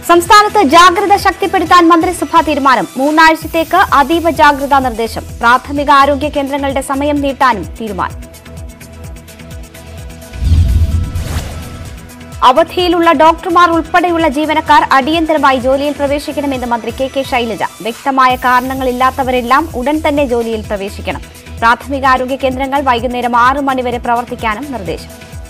സംസ്ഥാനത്ത് ജാഗ്രത ശക്തിപ്പെടുത്താൻ മന്ത്രിസഭാ തീരുമാനം മൂന്നാഴ്ചത്തേക്ക് അതീവ ജാഗ്രതാ നിർദ്ദേശം പ്രാഥമിക ആരോഗ്യ കേന്ദ്രങ്ങളുടെ സമയം നീട്ടാനും തീരുമാനം അവധിയിലുള്ള ഡോക്ടർമാർ ഉൾപ്പെടെയുള്ള ജീവനക്കാർ അടിയന്തരമായി ജോലിയിൽ പ്രവേശിക്കണമെന്ന് മന്ത്രി കെ കെ ശൈലജ വ്യക്തമായ കാരണങ്ങളില്ലാത്തവരെല്ലാം ഉടൻ തന്നെ ജോലിയിൽ പ്രവേശിക്കണം പ്രാഥമിക ആരോഗ്യ കേന്ദ്രങ്ങൾ വൈകുന്നേരം ആറ് മണിവരെ പ്രവർത്തിക്കാനും നിർദ്ദേശം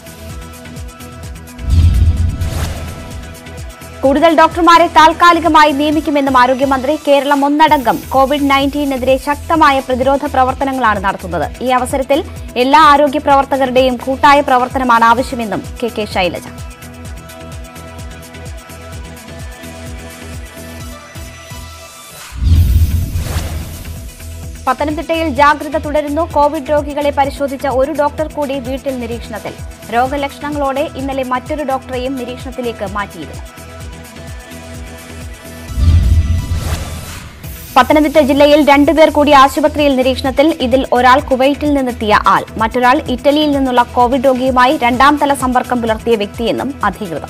കൂടുതൽ ഡോക്ടർമാരെ താൽക്കാലികമായി നിയമിക്കുമെന്നും ആരോഗ്യമന്ത്രി കേരളം ഒന്നടങ്കം കോവിഡ് നയൻറ്റീനെതിരെ ശക്തമായ പ്രതിരോധ പ്രവർത്തനങ്ങളാണ് നടത്തുന്നത് ഈ അവസരത്തിൽ എല്ലാ ആരോഗ്യ പ്രവർത്തകരുടെയും കൂട്ടായ പ്രവർത്തനമാണ് ആവശ്യമെന്നും കെ കെ ശൈലജ പത്തനംതിട്ടയിൽ ജാഗ്രത തുടരുന്നു കോവിഡ് രോഗികളെ പരിശോധിച്ച ഒരു ഡോക്ടർ കൂടി വീട്ടിൽ നിരീക്ഷണത്തിൽ രോഗലക്ഷണങ്ങളോടെ ഇന്നലെ മറ്റൊരു ഡോക്ടറെയും നിരീക്ഷണത്തിലേക്ക് മാറ്റിയിരുന്നു പത്തനംതിട്ട ജില്ലയിൽ രണ്ടുപേർ കൂടി ആശുപത്രിയിൽ നിരീക്ഷണത്തിൽ ഇതിൽ ഒരാൾ കുവൈറ്റിൽ നിന്നെത്തിയ ആൾ മറ്റൊരാൾ ഇറ്റലിയിൽ നിന്നുള്ള കോവിഡ് രോഗിയുമായി രണ്ടാം തല സമ്പർക്കം പുലർത്തിയ വ്യക്തിയെന്നും അധികൃതർ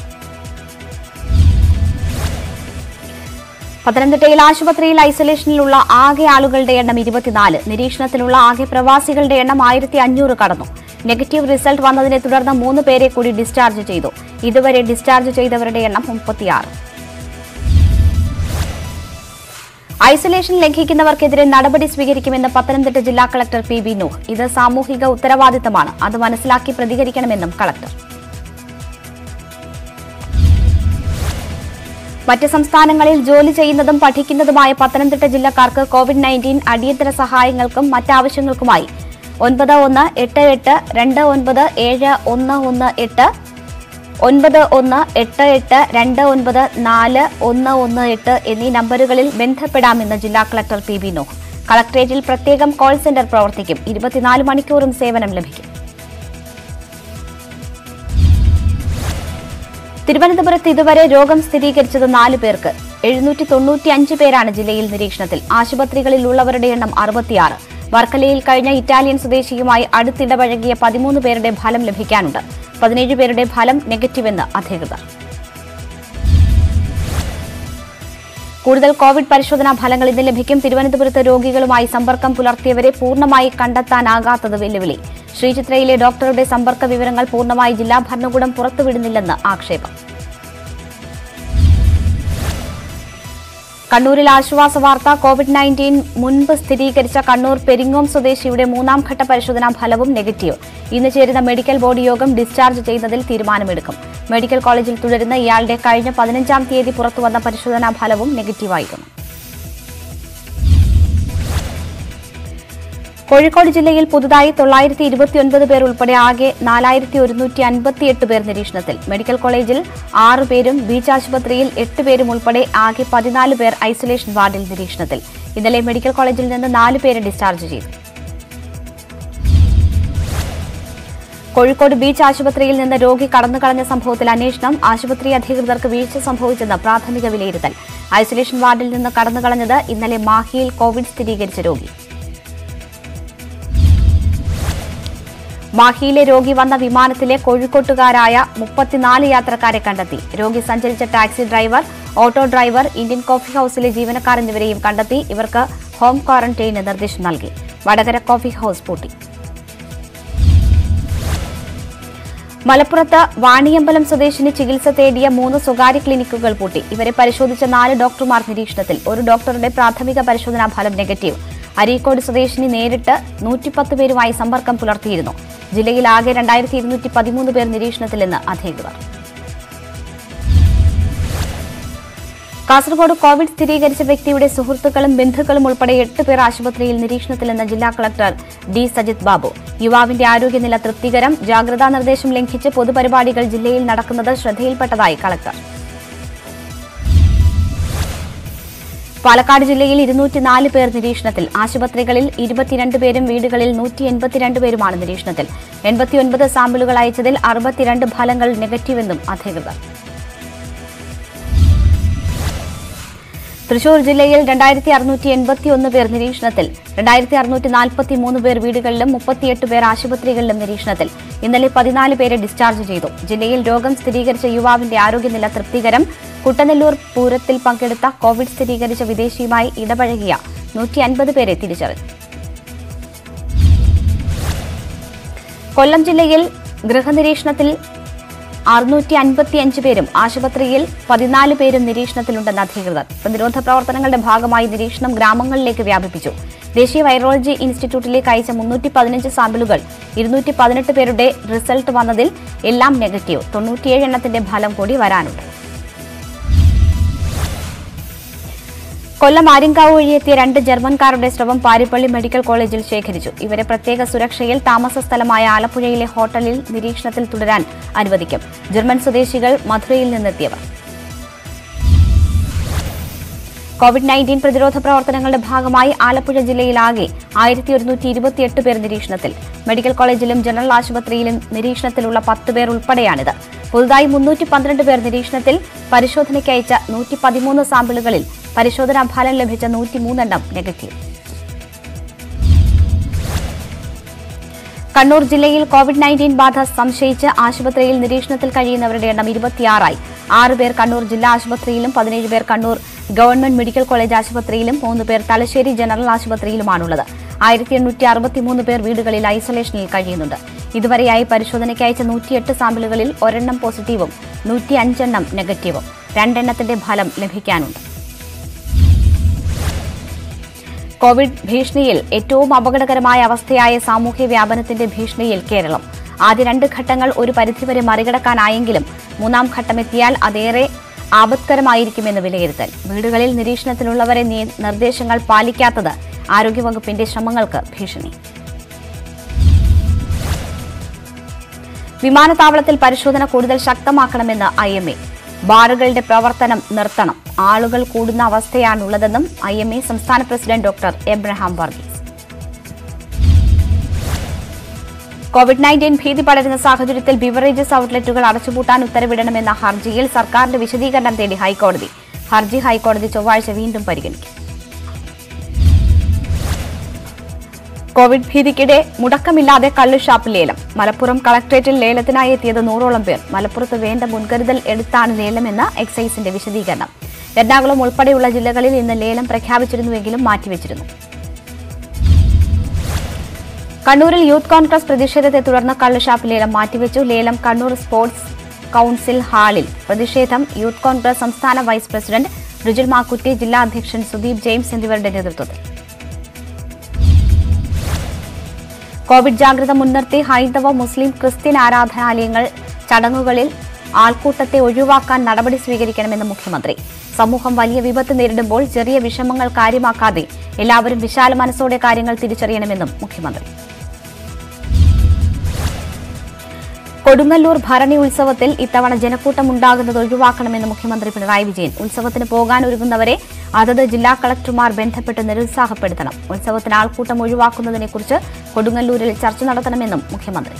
പത്തനംതിട്ടയിൽ ആശുപത്രിയിൽ ഐസൊലേഷനിലുള്ള ആകെ ആളുകളുടെ എണ്ണം ഇരുപത്തിനാല് നിരീക്ഷണത്തിലുള്ള ആകെ പ്രവാസികളുടെ എണ്ണം ആയിരത്തി അഞ്ഞൂറ് കടന്നു നെഗറ്റീവ് റിസൾട്ട് വന്നതിനെ തുടർന്ന് മൂന്ന് പേരെ കൂടി ഡിസ്ചാർജ് ചെയ്തു ഇതുവരെ ഡിസ്ചാർജ് ചെയ്തവരുടെ എണ്ണം മുപ്പത്തിയാറ് ഐസൊലേഷൻ ലംഘിക്കുന്നവർക്കെതിരെ നടപടി സ്വീകരിക്കുമെന്ന് പത്തനംതിട്ട ജില്ലാ കളക്ടർ പി ബി നൂഹ് ഇത് സാമൂഹിക ഉത്തരവാദിത്തമാണ് അത് മനസ്സിലാക്കി പ്രതികരിക്കണമെന്നും കളക്ടർ മറ്റ് സംസ്ഥാനങ്ങളിൽ ജോലി ചെയ്യുന്നതും പഠിക്കുന്നതുമായ പത്തനംതിട്ട ജില്ലക്കാർക്ക് കോവിഡ് നയൻറ്റീൻ അടിയന്തര സഹായങ്ങൾക്കും മറ്റാവശ്യങ്ങൾക്കുമായി ഒൻപത് ഒന്ന് എട്ട് എട്ട് രണ്ട് ഒൻപത് ഏഴ് ഒന്ന് ഒന്ന് എട്ട് ഒൻപത് ഒന്ന് എട്ട് എട്ട് രണ്ട് ഒൻപത് നാല് ഒന്ന് ഒന്ന് എട്ട് എന്നീ നമ്പറുകളിൽ ബന്ധപ്പെടാമെന്ന് ജില്ലാ കളക്ടർ പി ബി നോഹ് കളക്ടറേറ്റിൽ പ്രത്യേകം കോൾ സെന്റർ പ്രവർത്തിക്കും ഇരുപത്തിനാല് മണിക്കൂറും സേവനം ലഭിക്കും തിരുവനന്തപുരത്ത് ഇതുവരെ രോഗം സ്ഥിരീകരിച്ചത് നാല് പേർക്ക് എഴുന്നൂറ്റി തൊണ്ണൂറ്റി അഞ്ച് പേരാണ് ജില്ലയിൽ നിരീക്ഷണത്തിൽ ആശുപത്രികളിൽ ഉള്ളവരുടെ എണ്ണം അറുപത്തിയാറ് വർക്കലയിൽ കഴിഞ്ഞ ഇറ്റാലിയൻ സ്വദേശിയുമായി അടുത്തിടപഴകിയ പതിമൂന്ന് പേരുടെ ഫലം ലഭിക്കാനുണ്ട് പതിനേഴ് പേരുടെ ഫലം നെഗറ്റീവെന്ന് അധികൃതർ കൂടുതൽ കോവിഡ് പരിശോധനാ ഫലങ്ങൾ ഇന്ന് ലഭിക്കും തിരുവനന്തപുരത്ത് രോഗികളുമായി സമ്പർക്കം പുലർത്തിയവരെ പൂർണ്ണമായി കണ്ടെത്താനാകാത്തത് വെല്ലുവിളി ശ്രീചിത്രയിലെ ഡോക്ടറുടെ സമ്പർക്ക വിവരങ്ങൾ പൂർണ്ണമായി ജില്ലാ ഭരണകൂടം പുറത്തുവിടുന്നില്ലെന്ന് ആക്ഷേപം കണ്ണൂരിൽ ആശ്വാസ വാർത്ത കോവിഡ് നയൻറ്റീൻ മുൻപ് സ്ഥിരീകരിച്ച കണ്ണൂർ പെരിങ്ങോം സ്വദേശിയുടെ മൂന്നാം ഘട്ട പരിശോധനാ ഫലവും നെഗറ്റീവ് ഇന്ന് ചേരുന്ന മെഡിക്കൽ ബോർഡ് യോഗം ഡിസ്ചാർജ് ചെയ്യുന്നതിൽ തീരുമാനമെടുക്കും മെഡിക്കൽ കോളേജിൽ തുടരുന്ന ഇയാളുടെ കഴിഞ്ഞ പതിനഞ്ചാം തീയതി പുറത്തുവന്ന പരിശോധനാ ഫലവും നെഗറ്റീവായിരുന്നു കോഴിക്കോട് ജില്ലയിൽ പുതുതായി തൊള്ളായിരത്തി ഇരുപത്തിയൊൻപത് പേർ ഉൾപ്പെടെ ആകെ നാലായിരത്തി ഒരുന്നൂറ്റി അൻപത്തിയെട്ട് പേർ നിരീക്ഷണത്തിൽ മെഡിക്കൽ കോളേജിൽ ആറ് പേരും ബീച്ച് ആശുപത്രിയിൽ എട്ട് പേരും ഉൾപ്പെടെ ആകെ പതിനാല് പേർ ഐസൊലേഷൻ വാർഡിൽ നിരീക്ഷണത്തിൽ ഇന്നലെ മെഡിക്കൽ കോളേജിൽ നിന്ന് നാല് പേരെ ഡിസ്ചാർജ് ചെയ്തു കോഴിക്കോട് ബീച്ച് ആശുപത്രിയിൽ നിന്ന് രോഗി കടന്നുകളഞ്ഞ സംഭവത്തിൽ അന്വേഷണം ആശുപത്രി അധികൃതർക്ക് വീഴ്ച സംഭവിച്ചെന്ന് പ്രാഥമിക വിലയിരുത്തൽ ഐസൊലേഷൻ വാർഡിൽ നിന്ന് കടന്നുകളഞ്ഞത് ഇന്നലെ മാഹിയിൽ കോവിഡ് സ്ഥിരീകരിച്ച രോഗി മാഹിയിലെ രോഗി വന്ന വിമാനത്തിലെ കോഴിക്കോട്ടുകാരായ മുപ്പത്തിനാല് യാത്രക്കാരെ കണ്ടെത്തി രോഗി സഞ്ചരിച്ച taxi driver auto driver Indian coffee ഹൌസിലെ ജീവനക്കാർ എന്നിവരെയും കണ്ടെത്തി ഇവർക്ക് ഹോം ക്വാറന്റൈന് നിർദ്ദേശം നൽകി വടകര കോഫി ഹൌസ് പൂട്ടി മലപ്പുറത്ത് വാണിയമ്പലം സ്വദേശിനി ചികിത്സ തേടിയ മൂന്ന് സ്വകാര്യ ക്ലിനിക്കുകൾ പൂട്ടി ഇവരെ പരിശോധിച്ച നാല് ഡോക്ടർമാർ നിരീക്ഷണത്തിൽ ഒരു ഡോക്ടറുടെ പ്രാഥമിക പരിശോധനാ ഫലം നെഗറ്റീവ് അരീക്കോട് സ്വദേശിനി നേരിട്ട് നൂറ്റിപ്പത്ത് പേരുമായി സമ്പർക്കം പുലർത്തിയിരുന്നു ജില്ലയിൽ ആകെ രണ്ടായിരത്തി ഇരുന്നൂറ്റി പതിമൂന്ന് പേർ നിരീക്ഷണത്തിലെന്ന് അധികൃതർ കാസർഗോഡ് കോവിഡ് സ്ഥിരീകരിച്ച വ്യക്തിയുടെ സുഹൃത്തുക്കളും ബന്ധുക്കളും ഉൾപ്പെടെ എട്ട് പേർ ആശുപത്രിയിൽ നിരീക്ഷണത്തിലെന്ന് ജില്ലാ കളക്ടർ ഡി സജിത് ബാബു യുവാവിന്റെ ആരോഗ്യനില തൃപ്തികരം ജാഗ്രതാ നിർദ്ദേശം ലംഘിച്ച് പൊതുപരിപാടികൾ ജില്ലയിൽ നടക്കുന്നത് ശ്രദ്ധയിൽപ്പെട്ടതായി കളക്ടർ പാലക്കാട് ജില്ലയിൽ ഇരുന്നൂറ്റിനാല് പേർ നിരീക്ഷണത്തിൽ ആശുപത്രികളിൽ ഇരുപത്തിരണ്ട് പേരും വീടുകളിൽ നൂറ്റി എൺപത്തിരണ്ട് പേരുമാണ് നിരീക്ഷണത്തിൽ എൺപത്തിയൊൻപത് സാമ്പിളുകൾ അയച്ചതിൽ അറുപത്തിരണ്ട് ഫലങ്ങൾ നെഗറ്റീവെന്നും അധികൃതർ തൃശൂർ ജില്ലയിൽ രണ്ടായിരത്തി അറുന്നൂറ്റി എൺപത്തിയൊന്ന് പേർ നിരീക്ഷണത്തിൽ രണ്ടായിരത്തി അറുന്നൂറ്റി നാൽപ്പത്തി മൂന്ന് പേർ വീടുകളിലും മുപ്പത്തിയെട്ട് പേർ ആശുപത്രികളിലും നിരീക്ഷണത്തിൽ ഇന്നലെ പതിനാല് പേരെ ഡിസ്ചാർജ് ചെയ്തു ജില്ലയിൽ രോഗം സ്ഥിരീകരിച്ച യുവാവിന്റെ ആരോഗ്യനില തൃപ്തികരം കുട്ടനെല്ലൂർ പൂരത്തിൽ പങ്കെടുത്ത കോവിഡ് സ്ഥിരീകരിച്ച വിദേശിയുമായി ഇടപഴകിയ നൂറ്റി അൻപത് പേരെ തിരിച്ചറിഞ്ഞു കൊല്ലം ജില്ലയിൽ ഗൃഹനിരീക്ഷണത്തിൽ അറുന്നൂറ്റി അൻപത്തിയഞ്ച് പേരും ആശുപത്രിയിൽ പതിനാല് പേരും നിരീക്ഷണത്തിലുണ്ടെന്ന് അധികൃതർ പ്രതിരോധ പ്രവർത്തനങ്ങളുടെ ഭാഗമായി നിരീക്ഷണം ഗ്രാമങ്ങളിലേക്ക് വ്യാപിപ്പിച്ചു ദേശീയ വൈറോളജി ഇൻസ്റ്റിറ്റ്യൂട്ടിലേക്ക് അയച്ച മുന്നൂറ്റി പതിനഞ്ച് സാമ്പിളുകൾ ഇരുന്നൂറ്റി പതിനെട്ട് പേരുടെ റിസൾട്ട് വന്നതിൽ എല്ലാം നെഗറ്റീവ് തൊണ്ണൂറ്റിയേഴ് എണ്ണത്തിന്റെ ഫലം കൂടി വരാനുണ്ട് കൊല്ലം ആര്യങ്കാവ് വഴിയെത്തിയ രണ്ട് ജർമ്മൻകാരുടെ സ്രവം പാരിപ്പള്ളി മെഡിക്കൽ കോളേജിൽ ശേഖരിച്ചു ഇവരെ പ്രത്യേക സുരക്ഷയിൽ താമസ സ്ഥലമായ ആലപ്പുഴയിലെ ഹോട്ടലിൽ നിരീക്ഷണത്തിൽ തുടരാൻ അനുവദിക്കും ജർമ്മൻ സ്വദേശികൾ മധുരയിൽ നിന്നെത്തിയവർ കോവിഡ് നയൻറ്റീൻ പ്രതിരോധ പ്രവർത്തനങ്ങളുടെ ഭാഗമായി ആലപ്പുഴ ജില്ലയിലാകെ ആയിരത്തി ഒരുന്നൂറ്റി ഇരുപത്തിയെട്ട് പേർ നിരീക്ഷണത്തിൽ മെഡിക്കൽ കോളേജിലും ജനറൽ ആശുപത്രിയിലും നിരീക്ഷണത്തിലുള്ള പത്ത് പേർ ഉൾപ്പെടെയാണിത് പുതുതായി മുന്നൂറ്റി പന്ത്രണ്ട് പേർ നിരീക്ഷണത്തിൽ പരിശോധനയ്ക്ക് അയച്ച നൂറ്റി പതിമൂന്ന് സാമ്പിളുകളിൽ പരിശോധനാ ഫലം ലഭിച്ച നൂറ്റിമൂന്നെണ്ണം നെഗറ്റീവ് കണ്ണൂർ ജില്ലയിൽ കോവിഡ് നയൻറ്റീൻ ബാധ സംശയിച്ച് ആശുപത്രിയിൽ നിരീക്ഷണത്തിൽ കഴിയുന്നവരുടെ എണ്ണം ഇരുപത്തിയാറായി ആറ് പേർ കണ്ണൂർ ജില്ലാ ആശുപത്രിയിലും പതിനേഴ് പേർ കണ്ണൂർ ഗവൺമെന്റ് മെഡിക്കൽ കോളേജ് ആശുപത്രിയിലും മൂന്ന് പേർ തലശ്ശേരി ജനറൽ ആശുപത്രിയിലുമാണുള്ളത് ആയിരത്തി എണ്ണൂറ്റി അറുപത്തിമൂന്ന് പേർ വീടുകളിൽ ഐസൊലേഷനിൽ കഴിയുന്നുണ്ട് ഇതുവരെയായി പരിശോധനയ്ക്ക് അയച്ച നൂറ്റിയെട്ട് സാമ്പിളുകളിൽ ഒരെണ്ണം പോസിറ്റീവും നൂറ്റി അഞ്ചെണ്ണം നെഗറ്റീവും രണ്ടെണ്ണത്തിന്റെ ഫലം ലഭിക്കാനുണ്ട് കോവിഡ് ഭീഷണിയിൽ ഏറ്റവും അപകടകരമായ അവസ്ഥയായ സാമൂഹ്യ വ്യാപനത്തിന്റെ ഭീഷണിയിൽ കേരളം ആദ്യ രണ്ട് ഘട്ടങ്ങൾ ഒരു പരിധിവരെ മറികടക്കാനായെങ്കിലും മൂന്നാം ഘട്ടമെത്തിയാൽ അതേറെ ആപത്കരമായിരിക്കുമെന്ന് വിലയിരുത്തൽ വീടുകളിൽ നിരീക്ഷണത്തിലുള്ളവരെ നി- നിർദ്ദേശങ്ങൾ പാലിക്കാത്തത് ആരോഗ്യവകുപ്പിന്റെ ശ്രമങ്ങൾക്ക് ഭീഷണി വിമാനത്താവളത്തിൽ പരിശോധന കൂടുതൽ ശക്തമാക്കണമെന്ന് ഐ എം എ ബാറുകളുടെ പ്രവർത്തനം നിർത്തണം ആളുകൾ കൂടുന്ന അവസ്ഥയാണുള്ളതെന്നും ഐ എം എ സംസ്ഥാന president doctor Abraham Varghese covid nineteen ഭീതി പടരുന്ന സാഹചര്യത്തിൽ ബിവറേജസ് ഔട്ട്ലെറ്റുകൾ അടച്ചുപൂട്ടാൻ ഉത്തരവിടണമെന്ന ഹർജിയിൽ സർക്കാരിന്റെ വിശദീകരണം തേടി ഹൈക്കോടതി ഹർജി ഹൈക്കോടതി ചൊവ്വാഴ്ച വീണ്ടും പരിഗണിക്കും കോവിഡ് ഭീതിക്കിടെ മുടക്കമില്ലാതെ കള്ളുഷാപ്പ് ലേലം മലപ്പുറം കളക്ട്രേറ്റിൽ ലേലത്തിനായി എത്തിയത് നൂറോളം പേർ മലപ്പുറത്ത് വേണ്ട മുൻകരുതൽ എടുത്താണ് ലേലമെന്ന് എക്സൈസിന്റെ വിശദീകരണം എറണാകുളം ഉൾപ്പെടെയുള്ള ജില്ലകളിൽ ഇന്ന് ലേലം പ്രഖ്യാപിച്ചിരുന്നുവെങ്കിലും മാറ്റിവെച്ചിരുന്നു കണ്ണൂരിൽ യൂത്ത് കോൺഗ്രസ് പ്രതിഷേധത്തെ തുടർന്ന് കള്ളുഷാപ്പ് ലേലം മാറ്റിവെച്ചു ലേലം കണ്ണൂർ സ്പോർട്സ് കൌൺസിൽ ഹാളിൽ പ്രതിഷേധം യൂത്ത് കോൺഗ്രസ് സംസ്ഥാന വൈസ് പ്രസിഡന്റ് റിജിൽ മാക്കുറ്റി ജില്ലാ അധ്യക്ഷൻ സുദീപ് ജെയിംസ് എന്നിവരുടെ നേതൃത്വത്തിൽ കോവിഡ് ജാഗ്രത മുൻനിർത്തി ഹൈന്ദവ മുസ്ലിം ക്രിസ്ത്യൻ ആരാധനാലയങ്ങൾ ചടങ്ങുകളിൽ ആൾക്കൂട്ടത്തെ ഒഴിവാക്കാൻ നടപടി സ്വീകരിക്കണമെന്ന് മുഖ്യമന്ത്രി സമൂഹം വലിയ വിപത്ത് നേരിടുമ്പോൾ ചെറിയ വിഷമങ്ങൾ കാര്യമാക്കാതെ എല്ലാവരും വിശാല മനസ്സോടെ കാര്യങ്ങൾ തിരിച്ചറിയണമെന്നും മുഖ്യമന്ത്രി കൊടുങ്ങല്ലൂർ ഭരണി ഉത്സവത്തിൽ ഇത്തവണ ജനക്കൂട്ടം ഉണ്ടാകുന്നത് ഒഴിവാക്കണമെന്ന് മുഖ്യമന്ത്രി പിണറായി വിജയൻ ഉത്സവത്തിന് പോകാൻ ഒരുങ്ങുന്നവരെ അതത് ജില്ലാ കളക്ടർമാർ ബന്ധപ്പെട്ട് നിരുത്സാഹപ്പെടുത്തണം ഉത്സവത്തിന് ആൾക്കൂട്ടം ഒഴിവാക്കുന്നതിനെക്കുറിച്ച് കൊടുങ്ങല്ലൂരിൽ ചർച്ച നടത്തണമെന്നും മുഖ്യമന്ത്രി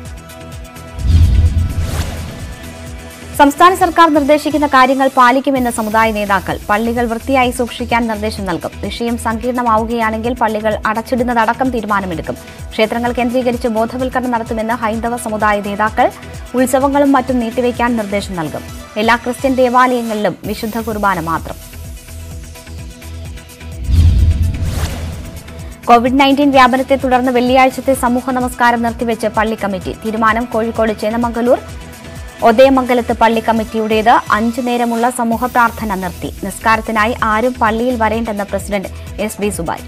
സംസ്ഥാന സർക്കാർ നിർദ്ദേശിക്കുന്ന കാര്യങ്ങൾ പാലിക്കുമെന്ന് സമുദായ നേതാക്കൾ പള്ളികൾ വൃത്തിയായി സൂക്ഷിക്കാൻ നിർദ്ദേശം നൽകും വിഷയം സങ്കീർണമാവുകയാണെങ്കിൽ പള്ളികൾ അടച്ചിടുന്നതടക്കം തീരുമാനമെടുക്കും ക്ഷേത്രങ്ങൾ കേന്ദ്രീകരിച്ച് ബോധവൽക്കരണം നടത്തുമെന്ന് ഹൈന്ദവ സമുദായ നേതാക്കൾ ഉത്സവങ്ങളും മറ്റും നീട്ടിവെക്കാൻ നിർദ്ദേശം നൽകും എല്ലാ ക്രിസ്ത്യൻ ദേവാലയങ്ങളിലും വിശുദ്ധ കുർബാന മാത്രം കോവിഡ് നയൻറ്റീൻ വ്യാപനത്തെ തുടർന്ന് വെള്ളിയാഴ്ചത്തെ സമൂഹ നമസ്കാരം നിർത്തിവെച്ച് പള്ളി കമ്മിറ്റി തീരുമാനം കോഴിക്കോട് ചേന്നമംഗലൂർ ഒതയമംഗലത്ത് പള്ളി കമ്മിറ്റിയുടേത് അഞ്ചു നേരമുള്ള സമൂഹ പ്രാർത്ഥന നിർത്തി നിസ്കാരത്തിനായി ആരും പള്ളിയിൽ വരേണ്ടെന്ന് പ്രസിഡന്റ് എസ് ബി സുബായ്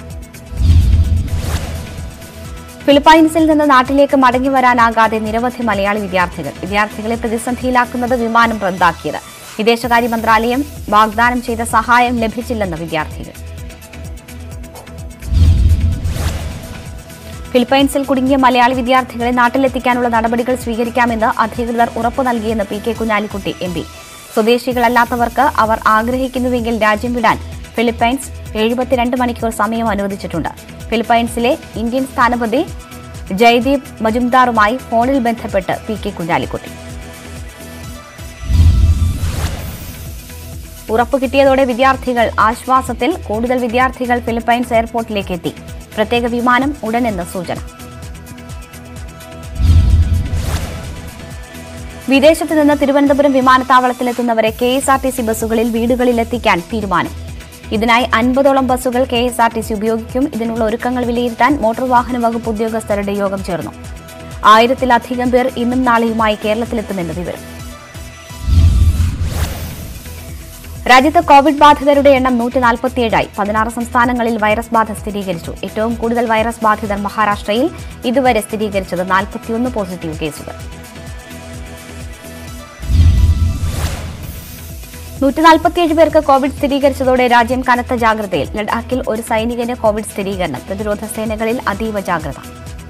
ഫിലിപ്പൈൻസിൽ നിന്ന് നാട്ടിലേക്ക് മടങ്ങി വരാനാകാതെ നിരവധി മലയാളി വിദ്യാർത്ഥികൾ വിദ്യാർത്ഥികളെ പ്രതിസന്ധിയിലാക്കുന്നത് വിമാനം റദ്ദാക്കിയത് വിദേശകാര്യ മന്ത്രാലയം വാഗ്ദാനം ചെയ്ത സഹായം ലഭിച്ചില്ലെന്ന് വിദ്യാർത്ഥികൾ ഫിലിപ്പൈൻസിൽ കുടുങ്ങിയ മലയാളി വിദ്യാർത്ഥികളെ നാട്ടിലെത്തിക്കാനുള്ള നടപടികൾ സ്വീകരിക്കാമെന്ന് അധികൃതർ ഉറപ്പു നൽകിയെന്ന് P K Kunhalikutty M P സ്വദേശികളല്ലാത്തവർക്ക് അവർ ആഗ്രഹിക്കുന്നുവെങ്കിൽ രാജ്യം വിടാൻ ഫിലിപ്പൈൻസ് എഴുപത്തിരണ്ട് മണിക്കൂർ സമയം അനുവദിച്ചിട്ടുണ്ട് ഫിലിപ്പൈൻസിലെ ഇന്ത്യൻ സ്ഥാനപതി ജയ്ദീപ് മജുംദാറുമായി ഫോണിൽ ബന്ധപ്പെട്ട് പി കെ കുഞ്ഞാലിക്കുട്ടി ഉറപ്പ് കിട്ടിയതോടെ വിദ്യാർത്ഥികൾ ആശ്വാസത്തിൽ കൂടുതൽ വിദ്യാർത്ഥികൾ ഫിലിപ്പൈൻസ് എയർപോർട്ടിലേക്ക് എത്തി പ്രത്യേക വിമാനം ഉടനെന്ന് സൂചന വിദേശത്ത് നിന്ന് തിരുവനന്തപുരം വിമാനത്താവളത്തിലെത്തുന്നവരെ K S R T C ബസ്സുകളിൽ വീടുകളിലെത്തിക്കാൻ തീരുമാനം ഇതിനായി അൻപതോളം ബസ്സുകൾ K S R T C ഉപയോഗിക്കും ഇതിനുള്ള ഒരുക്കങ്ങൾ വിലയിരുത്താൻ മോട്ടോർ വാഹന വകുപ്പ് ഉദ്യോഗസ്ഥരുടെ യോഗം ചേർന്നു ആയിരത്തിലധികം പേർ ഇന്നും നാളെയുമായി കേരളത്തിലെത്തുമെന്ന് വിവരം രാജ്യത്ത് കോവിഡ് ബാധിതരുടെ എണ്ണം നൂറ്റി നാൽപ്പത്തിയേഴായി പതിനാറ് സംസ്ഥാനങ്ങളിൽ വൈറസ് ബാധ സ്ഥിരീകരിച്ചു ഏറ്റവും കൂടുതൽ വൈറസ് ബാധിതർ മഹാരാഷ്ട്രയിൽ ഇതുവരെ സ്ഥിരീകരിച്ചത് നാൽപ്പത്തിയൊന്ന് പോസിറ്റീവ് കേസുകൾ നൂറ്റി നാൽപ്പത്തിയേഴ് പേർക്ക് കോവിഡ് സ്ഥിരീകരിച്ചതോടെ രാജ്യം കനത്ത ജാഗ്രതയിൽ ലഡാക്കിൽ ഒരു സൈനികന് കോവിഡ് സ്ഥിരീകരണം പ്രതിരോധ സേനകളിൽ അതീവ ജാഗ്രത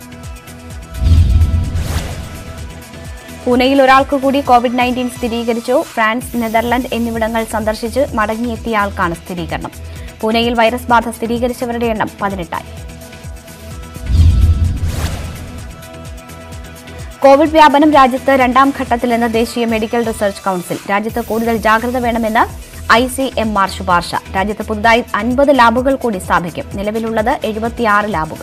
പൂനെയിൽ ഒരാൾക്ക് കൂടി കോവിഡ് നയൻറ്റീൻ സ്ഥിരീകരിച്ചു ഫ്രാൻസ് നെതർലൻഡ് എന്നിവിടങ്ങൾ സന്ദർശിച്ച് മടങ്ങിയെത്തിയ ആൾക്കാണ് സ്ഥിരീകരണം പൂനെയിൽ വൈറസ് ബാധ സ്ഥിരീകരിച്ചവരുടെ എണ്ണം പതിനെട്ടായി കോവിഡ് വ്യാപനം രാജ്യത്ത് രണ്ടാം ഘട്ടത്തിലെന്ന് ദേശീയ മെഡിക്കൽ റിസർച്ച് കൌൺസിൽ രാജ്യത്ത് കൂടുതൽ ജാഗ്രത വേണമെന്ന് ഐ സി എം ആർ ശുപാർശ രാജ്യത്ത് പുതുതായി അൻപത് ലാബുകൾ കൂടി സ്ഥാപിക്കും നിലവിലുള്ളത് എഴുപത്തിയാറ് ലാബുകൾ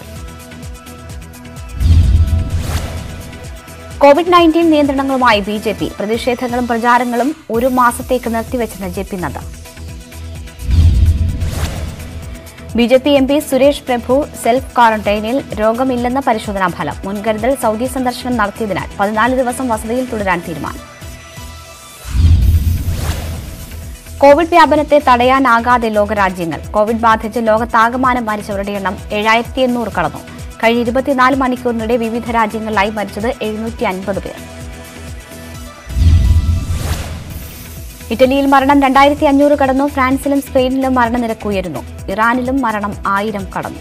കോവിഡ് നയൻറ്റീൻ നിയന്ത്രണങ്ങളുമായി ബി ജെ പി പ്രതിഷേധങ്ങളും പ്രചാരങ്ങളും ഒരു മാസത്തേക്ക് നിർത്തിവെച്ചെന്ന് J P Nadda B J P M P Suresh Prabhu self ക്വാറന്റൈനിൽ രോഗമില്ലെന്ന പരിശോധനാ ഫലം മുൻകരുതൽ സൗദി സന്ദർശനം നടത്തിയതിനാൽ പതിനാല് ദിവസം വസതിയിൽ തുടരാൻ തീരുമാനം കോവിഡ് വ്യാപനത്തെ തടയാനാകാതെ ലോകരാജ്യങ്ങൾ കോവിഡ് ബാധിച്ച് ലോകത്താകമാനം മരിച്ചവരുടെ എണ്ണം ഏഴായിരത്തി എണ്ണൂറ് കടന്നു കഴിഞ്ഞ ഇരുപത്തിനാല് മണിക്കൂറിനിടെ വിവിധ രാജ്യങ്ങളിലായി മരിച്ചത് എഴുന്നൂറ്റി അൻപത് പേർ ഇറ്റലിയിൽ മരണം രണ്ടായിരത്തി അഞ്ഞൂറ് കടന്നു ഫ്രാൻസിലും സ്പെയിനിലും മരണനിരക്ക് ഉയരുന്നു ഇറാനിലും മരണം ആയിരം കടന്നു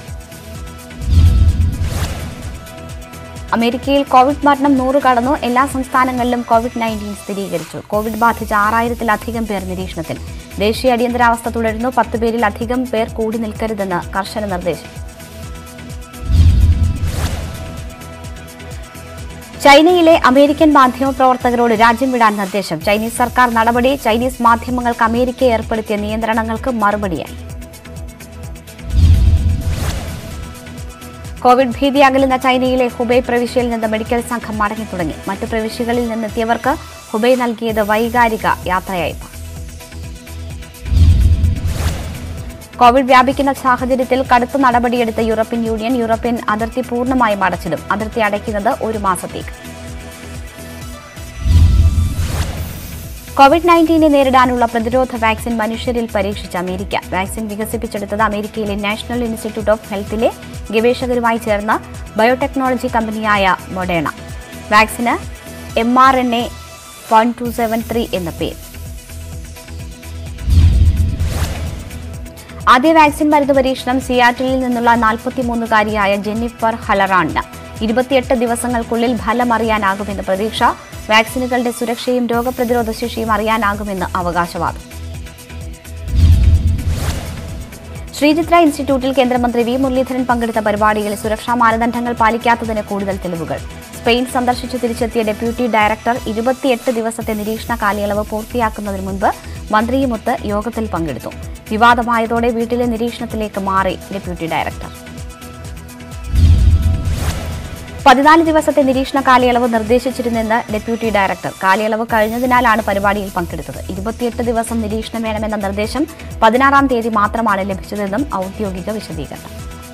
അമേരിക്കയിൽ കോവിഡ് മരണം നൂറ് കടന്നു എല്ലാ സംസ്ഥാനങ്ങളിലും കോവിഡ് നയൻറ്റീൻ സ്ഥിരീകരിച്ചു കോവിഡ് ബാധിച്ച ആറായിരത്തിലധികം പേർ നിരീക്ഷണത്തിൽ ദേശീയ അടിയന്തരാവസ്ഥ തുടരുന്നു പത്ത് പേരിലധികം പേർ കൂടി നിൽക്കരുതെന്ന് കർശന നിർദ്ദേശം ചൈനയിലെ അമേരിക്കൻ മാധ്യമപ്രവർത്തകരോട് രാജ്യം വിടാൻ നിർദ്ദേശം ചൈനീസ് സർക്കാർ നടപടി ചൈനീസ് മാധ്യമങ്ങൾക്ക് അമേരിക്ക ഏർപ്പെടുത്തിയ നിയന്ത്രണങ്ങൾക്ക് മറുപടിയായി കോവിഡ് ഭീതി അകലുന്ന ചൈനയിലെ ഹുബൈ പ്രവിശ്യയിൽ നിന്ന് മെഡിക്കൽ സംഘം മടങ്ങി തുടങ്ങി മറ്റു പ്രവിശ്യകളിൽ നിന്നെത്തിയവർക്ക് ഹുബൈ നൽകിയത് വൈകാരിക യാത്രയയപ്പ് കോവിഡ് വ്യാപിക്കുന്ന സാഹചര്യത്തിൽ കടുത്ത നടപടിയെടുത്ത യൂറോപ്യൻ യൂണിയൻ യൂറോപ്യൻ അതിർത്തി പൂർണ്ണമായും അടച്ചിടും അതിർത്തി അടയ്ക്കുന്നത് ഒരു മാസത്തേക്ക് കോവിഡ് നയൻറ്റീനെ നേരിടാനുള്ള പ്രതിരോധ വാക്സിൻ മനുഷ്യരിൽ പരീക്ഷിച്ച അമേരിക്ക വാക്സിൻ വികസിപ്പിച്ചെടുത്തത് അമേരിക്കയിലെ നാഷണൽ ഇൻസ്റ്റിറ്റ്യൂട്ട് ഓഫ് ഹെൽത്തിലെ ഗവേഷകരുമായി ചേർന്ന ബയോടെക്നോളജി കമ്പനിയായ മൊഡേണ വാക്സിന് M R N A one two seven three എന്ന പേര് ആദ്യ വാക്സിൻ മരുന്ന് പരീക്ഷണം സിയാറ്റിലിൽ നിന്നുള്ള നാൽപ്പത്തിമൂന്നുകാരിയായ ജെന്നിഫർ ഹലറാണിന് ഇരുപത്തിയെട്ട് ദിവസങ്ങൾക്കുള്ളിൽ ഫലം അറിയാനാകുമെന്ന് പ്രതീക്ഷ വാക്സിനുകളുടെ സുരക്ഷയും രോഗപ്രതിരോധ ശേഷിയും അറിയാനാകുമെന്ന് അവകാശവാദം ശ്രീചിത്ര ഇൻസ്റ്റിറ്റ്യൂട്ടിൽ കേന്ദ്രമന്ത്രി വി മുരളീധരൻ പങ്കെടുത്ത പരിപാടിയിൽ സുരക്ഷാ മാനദണ്ഡങ്ങൾ പാലിക്കാത്തതിന് കൂടുതൽ തെളിവുകൾ സ്പെയിൻ സന്ദർശിച്ചു തിരിച്ചെത്തിയ ഡെപ്യൂട്ടി ഡയറക്ടർ ഇരുപത്തിയെട്ട് ദിവസത്തെ നിരീക്ഷണ കാലയളവ് പൂർത്തിയാക്കുന്നതിന് മുൻപ് മന്ത്രിയുമൊത്ത് യോഗത്തിൽ പങ്കെടുത്തു വിവാദമായതോടെ വീട്ടിലെ നിരീക്ഷണത്തിലേക്ക് മാറി ഡെപ്യൂട്ടി ഡയറക്ടർ പതിനാല് ദിവസത്തെ നിരീക്ഷണ കാലയളവ് നിർദ്ദേശിച്ചിരുന്നെന്ന് ഡെപ്യൂട്ടി ഡയറക്ടർ കാലയളവ് കഴിഞ്ഞതിനാലാണ് പരിപാടിയിൽ പങ്കെടുത്തത് ഇരുപത്തിയെട്ട് ദിവസം നിരീക്ഷണം വേണമെന്ന നിർദ്ദേശം പതിനാറാം തീയതി മാത്രമാണ് ലഭിച്ചതെന്നും ഔദ്യോഗിക വിശദീകരണം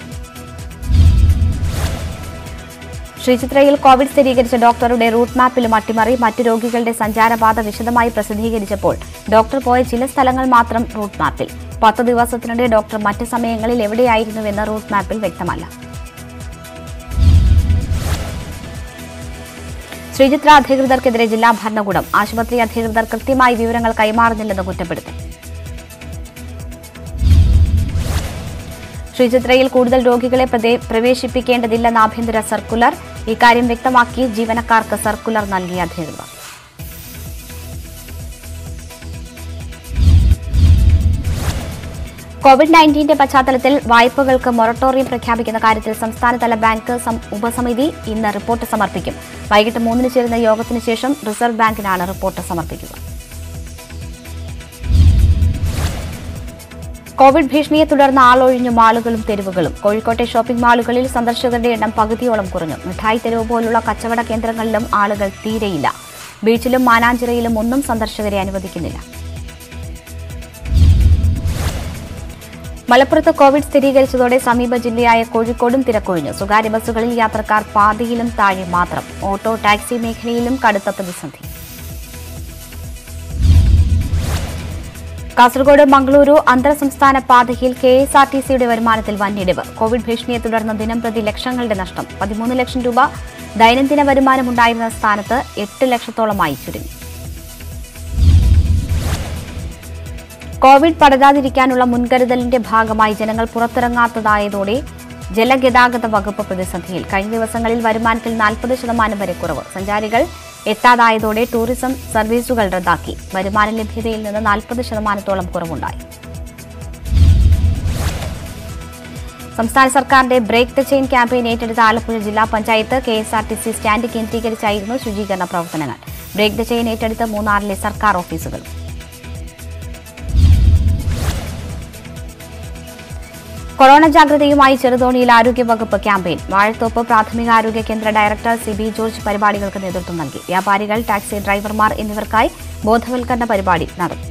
ശ്രീചിത്രയിൽ കോവിഡ് സ്ഥിരീകരിച്ച ഡോക്ടറുടെ റൂട്ട് മാപ്പിലും അട്ടിമറി മറ്റു രോഗികളുടെ സഞ്ചാരപാത വിശദമായി പ്രസിദ്ധീകരിച്ചപ്പോൾ ഡോക്ടർ പോയ ചില സ്ഥലങ്ങൾ മാത്രം റൂട്ട് മാപ്പിൽ പത്ത് ദിവസത്തിനിടെ ഡോക്ടർ മറ്റ് സമയങ്ങളിൽ എവിടെയായിരുന്നുവെന്ന് റൂട്ട് മാപ്പിൽ വ്യക്തമല്ല ശ്രീചിത്ര അധികൃതർക്കെതിരെ ജില്ലാ ഭരണകൂടം ആശുപത്രി അധികൃതർ കൃത്യമായി വിവരങ്ങൾ കൈമാറുന്നില്ലെന്ന് കുറ്റപ്പെടുത്തി ശ്രീചിത്രയിൽ കൂടുതൽ രോഗികളെ പ്രദേ- പ്രവേശിപ്പിക്കേണ്ടതില്ലെന്ന ആഭ്യന്തര സർക്കുലർ ഇക്കാര്യം വ്യക്തമാക്കി ജീവനക്കാർക്ക് സർക്കുലർ നൽകിയ അധികൃതർ കോവിഡ് നയൻറ്റീന്റെ പശ്ചാത്തലത്തിൽ വായ്പകൾക്ക് മൊറട്ടോറിയം പ്രഖ്യാപിക്കുന്ന കാര്യത്തിൽ സംസ്ഥാനതല ബാങ്ക് സം- ഉപസമിതി ഇന്ന് റിപ്പോർട്ട് സമർപ്പിക്കും വൈകിട്ട് മൂന്നിന് ചേരുന്ന യോഗത്തിന് ശേഷം റിസർവ് ബാങ്കിനാണ് റിപ്പോർട്ട് സമർപ്പിക്കുക കോവിഡ് ഭീഷണിയെ തുടർന്ന് ആളൊഴിഞ്ഞു മാളുകളും തെരുവുകളും കോഴിക്കോട്ടെ ഷോപ്പിംഗ് മാളുകളിൽ സന്ദർശകരുടെ എണ്ണം പകുതിയോളം കുറഞ്ഞു മിഠായി തെരുവ് പോലുള്ള കച്ചവട കേന്ദ്രങ്ങളിലും ആളുകൾ തീരെയില്ല ബീച്ചിലും മാനാഞ്ചിറയിലും ഒന്നും സന്ദർശകരെ അനുവദിക്കുന്നില്ല മലപ്പുറത്ത് കോവിഡ് സ്ഥിരീകരിച്ചതോടെ സമീപ ജില്ലയായ കോഴിക്കോടും തിരക്കൊഴിഞ്ഞു സ്വകാര്യ ബസ്സുകളിൽ യാത്രക്കാർ പാതിയിലും താഴെ മാത്രം ഓട്ടോ ടാക്സി മേഖലയിലും കടുത്ത പ്രതിസന്ധി കാസർഗോഡ് മംഗളൂരു അന്തർ സംസ്ഥാന പാതയിൽ കെ എസ് ആർ ടി സിയുടെ വരുമാനത്തിൽ വൻഇടിവ് കോവിഡ് ഭീഷണിയെ തുടർന്ന് ദിനംപ്രതി ലക്ഷങ്ങളുടെ നഷ്ടം പതിമൂന്ന് ലക്ഷം രൂപ ദൈനംദിന വരുമാനമുണ്ടായിരുന്ന സ്ഥാനത്ത് എട്ട് ലക്ഷത്തോളമായി ചുരുങ്ങി കോവിഡ് പടരാതിരിക്കാനുള്ള മുൻകരുതലിന്റെ ഭാഗമായി ജനങ്ങൾ പുറത്തിറങ്ങാത്തതായതോടെ ജലഗതാഗത വകുപ്പ് പ്രതിസന്ധിയിൽ കഴിഞ്ഞ ദിവസങ്ങളിൽ വരുമാനത്തിൽ നാൽപ്പത് ശതമാനം വരെ കുറവ് സഞ്ചാരികൾ എത്താതായതോടെ ടൂറിസം സർവീസുകൾ റദ്ദാക്കി വരുമാന ലഭ്യതയിൽ നിന്ന് നാൽപ്പത് ശതമാനത്തോളം കുറവുണ്ടായി സംസ്ഥാന സർക്കാരിന്റെ ബ്രേക്ക് ദ ചെയിൻ ക്യാമ്പയിൻ ഏറ്റെടുത്ത ആലപ്പുഴ ജില്ലാ panchayat K S R T C stand കേന്ദ്രീകരിച്ചായിരുന്നു ശുചീകരണ പ്രവർത്തനങ്ങൾ ബ്രേക്ക് ദ ചെയിൻ ഏറ്റെടുത്ത മൂന്നാറിലെ സർക്കാർ ഓഫീസുകൾ കൊറോണ ജാഗ്രതയുമായി ചെറുതോണിയിൽ ആരോഗ്യവകുപ്പ് ക്യാമ്പയിൻ വാഴത്തോപ്പ് പ്രാഥമികാരോഗ്യ കേന്ദ്ര ഡയറക്ടർ സി ബി ജോർജ് പരിപാടികൾക്ക് നേതൃത്വം നൽകി വ്യാപാരികൾ ടാക്സി ഡ്രൈവർമാർ എന്നിവർക്കായി ബോധവൽക്കരണ പരിപാടി നടന്നു